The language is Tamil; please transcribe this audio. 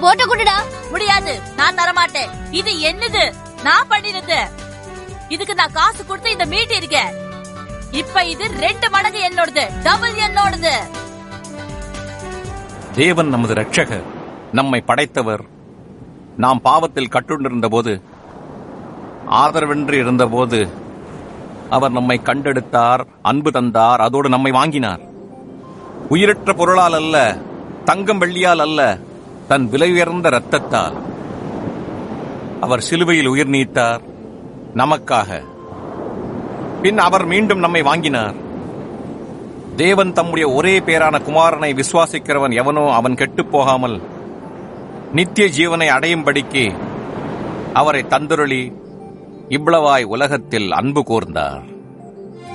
போட்டு குடுடா முடியாது நான் தரமாட்டேன் இது என்னது நான் பண்ணினது இதுக்கு நான் காசு கொடுத்து இந்த மீட் இருக்கேன் இப்ப இது ரெண்டு மடங்கு என்னோடது டபுள் என்னோடது தேவன் நமது இரட்சகர் நம்மை படைத்தவர் நாம் பாவத்தில் கட்டுண்டிருந்த போது ஆதரவின்றி இருந்தபோது அவர் நம்மை கண்டெடுத்தார் அன்பு தந்தார் அதோடு நம்மை வாங்கினார் உயிரற்ற பொருளால் அல்ல தங்கம் வெள்ளியால் அல்ல தன் விலை உயர்ந்த இரத்தத்தால் அவர் சிலுவையில் உயிர் நீத்தார் நமக்காக பின் அவர் மீண்டும் நம்மை வாங்கினார் தேவன் தம்முடைய ஒரே பேரான குமாரனை விசுவாசிக்கிறவன் எவனோ அவன் கெட்டுப் போகாமல் நித்திய ஜீவனை அடையும்படிக்கு அவரை தந்துருளி இவ்வளவாய் உலகத்தில் அன்பு கூர்ந்தார்